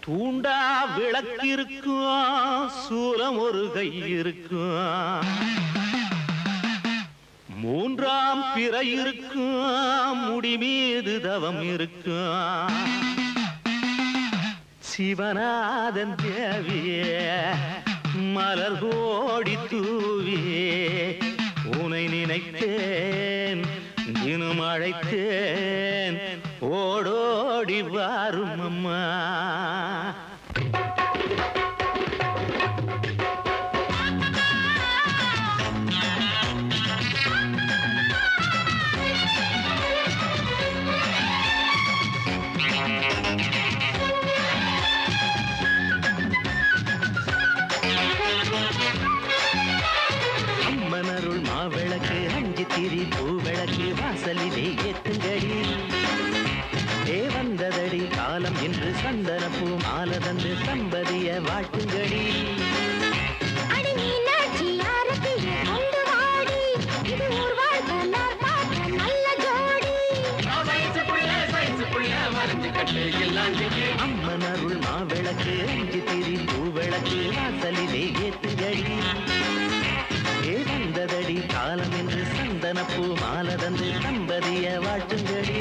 தூண்டா விளக்கிருக்கும் சூலம் ஒரு கை இருக்கும் மூன்றாம் பிறை இருக்கும் முடி மீது தவம் இருக்கும் சிவநாதன் தேவியே மலர் கோடி தூவியே உனை நினைத்தேன் தினம் அழைத்தேன் ஓடோடி வாரும் அம்மா அம்மனருள் மாவிளக்கு அஞ்சு திரி பூவிளக்கு வாசலிலே ஏத்துங்கடி ஏ வந்ததடி காலம் என்று சந்தன பூ மாலை தந்து சம்பதிய வாழ்த்துங்கடி அடி மீனாட்சி ஆரத்தியை கொண்டு வாடி இது ஊர் வாழ்க்கை நான் பார்த்த நல்ல ஜோடி அம்மனருள் மாவிளக்கு அஞ்சு திரி பூவிளக்கு வாசலிலே ஏத்துங்கடி ஏ வந்ததடி காலம் என்று சந்தன பூ மாலை தந்து சம்பதிய வாழ்த்துங்கடி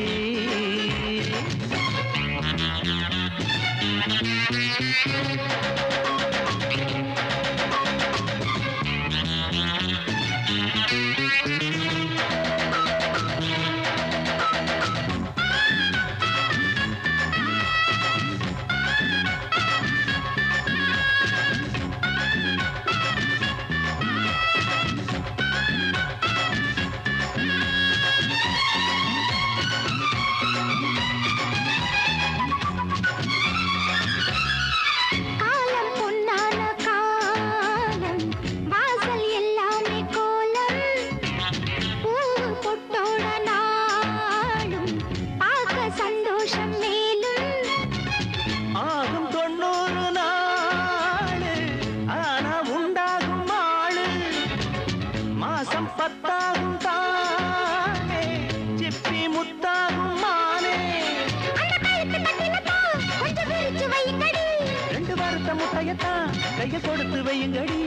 காலம் பொன்னான காலம் வாசல் எல்லாமே கோலம் பூவு பொட்டோட நாளும் பார்க்க சந்தோஷம் மேலும் ஆகும் தொண்ணூறு நாளு ஆனா உண்டாகும் ஆளு மாசம் பத்தாகும் தானே சிப்பி முத்தாகும் மானே அந்த கழுத்து கட்டினத்தான் கொஞ்சம் விரிச்சு வையுங்கடி ரெண்டு வாரத்த முட்டையத்தான் கைய கொடுத்து வையுங்கடி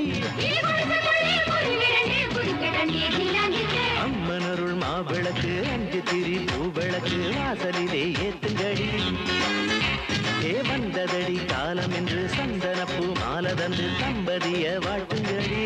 அம்மனருள் மாவிளக்கு அஞ்சு திரி பூவிளக்கு வாசலிலே ஏத்துங்கடி ஏ வந்ததடி காலம் என்று சந்தன பூ மாலை தந்து சம்பதிய வாழ்த்துங்கடி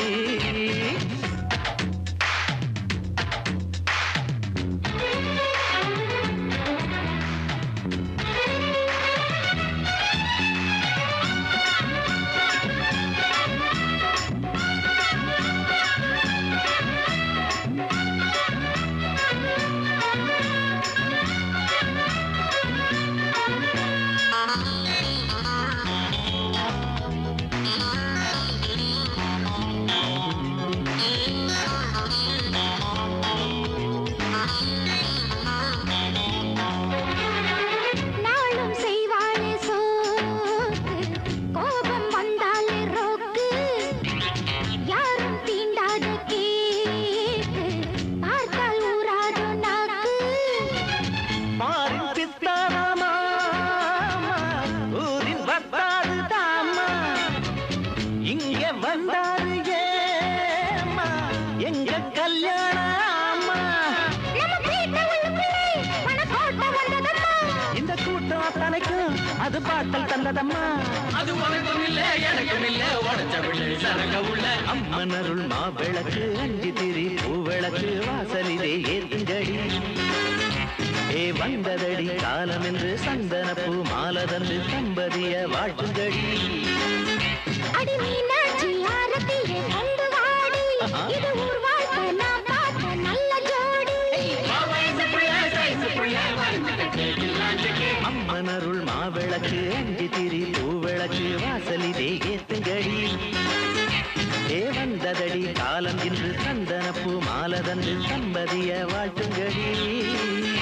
நாளும் செய்வாளே சோக்கு கோபம் வந்தாலே ரோக்கு யாரும் தீண்டாத கேக்கு பார்த்தால் ஊராதோ நாக்கு மாறின் பித்தானாமா ஊரின் வந்தாரு தாமா இங்க வந்தாரு ஏமா எங்க கல்யாணமா நம்ம வீட்டு உள்ளுக்குள்ளே மனக்கோட்டை வந்ததம்மா இந்த கூட்டம் அத்தனைக்கும் அது பாட்டல் தந்ததம்மா அது உனக்கும் இல்ல எனக்கும் இல்ல உடச்ச பிள்ளை சரங்க உள்ள அம்மனருள் மாவிளக்கு அஞ்சு திரி பூவிளக்கு வாசலிலே ஏத்துங்கடி ஏ வந்ததடி காலம் என்று சந்தன பூ மாலை தந்து சம்பதிய வாழ்த்துங்கடி அடி மீனாட்சி ஆரத்தியை கொண்டு வாடி இது ஊர் வாழ்க்கை நான் பார்த்த நல்ல ஜோடி வயசு பிள்ளை சைசு பிள்ளை வரைஞ்சுக்கிட்டு இல்லாஞ்சுக்கு அம்மனருள் மாவிளக்கு அஞ்சு திரி பூவிளக்கு வாசலிலே ஏத்துங்கடி ஏ வந்ததடி காலம் இன்று சந்தன பூ மாலை தந்து சம்பதிய வாழ்த்துங்கடி